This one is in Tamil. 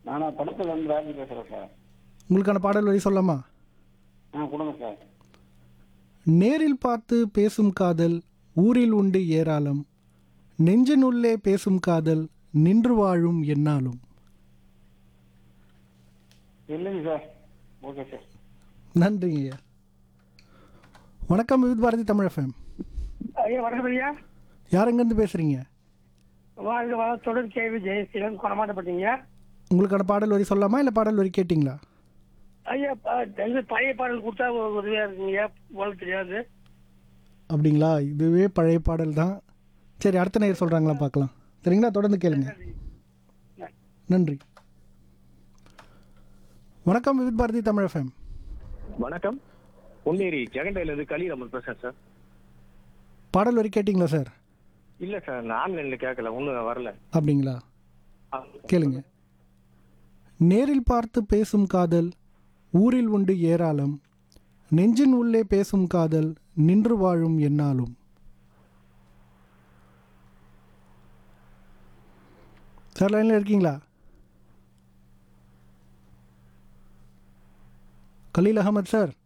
நானா படத்துல இருந்து ராஜி பேசுறேன் சார் உங்களுக்கான பாடல் வரி சொல்லலாமா ஆ கொடுங்க சார் நேரில் பார்த்து பேசும் காதல் ஊரில் உண்டு ஏராளம் நெஞ்சினுள்ளே பேசும் காதல் நின்று வாழும் என்னாலும் இல்லைங்க சார் ஓகே சார் நன்றிங்க ஐயா வணக்கம் விவித் பாரதி தமிழ் எஃப்எம் ஐயா வணக்கம் ஐயா யார் எங்கேருந்து பேசுகிறீங்க வாழ்க வளத்துடன் கேவி ஜெயசீலன் கொடமாட்டப்பட்டீங்க உங்களுக்கான பாடல் வரி சொல்லலாமா இல்லை பாடல் வரி கேட்டிங்களா ஐயா ப- எங்க பழைய பாடல் கொடுத்தா ஒரு உதவியா இருக்குங்க போல தெரியாது அப்படிங்களா இதுவே பழைய பாடல் தான் சரி அடுத்த நேர் சொல்கிறாங்களா பார்க்கலாம் சரிங்களா தொடர்ந்து கேளுங்க நன்றி வணக்கம் விவித் பாரதி தமிழ் எஃப்எம் வணக்கம் பொன்னேரி ஜெகண்டையில இருந்து கலி நம்ம பேசுறேன் சார் பாடல் வரி கேட்டிங்களா சார் இல்ல சார் நான் ஆன்லைன்ல கேட்கல ஒன்றும் வரல அப்படிங்களா ஆ, கேளுங்க நேரில் பார்த்து பேசும் காதல் ஊரில் உண்டு ஏராளம் நெஞ்சின் உள்ளே பேசும் காதல் நின்று வாழும் என்னாலும் சார் லைனில் இருக்கீங்களா கலீல் அகமது சார்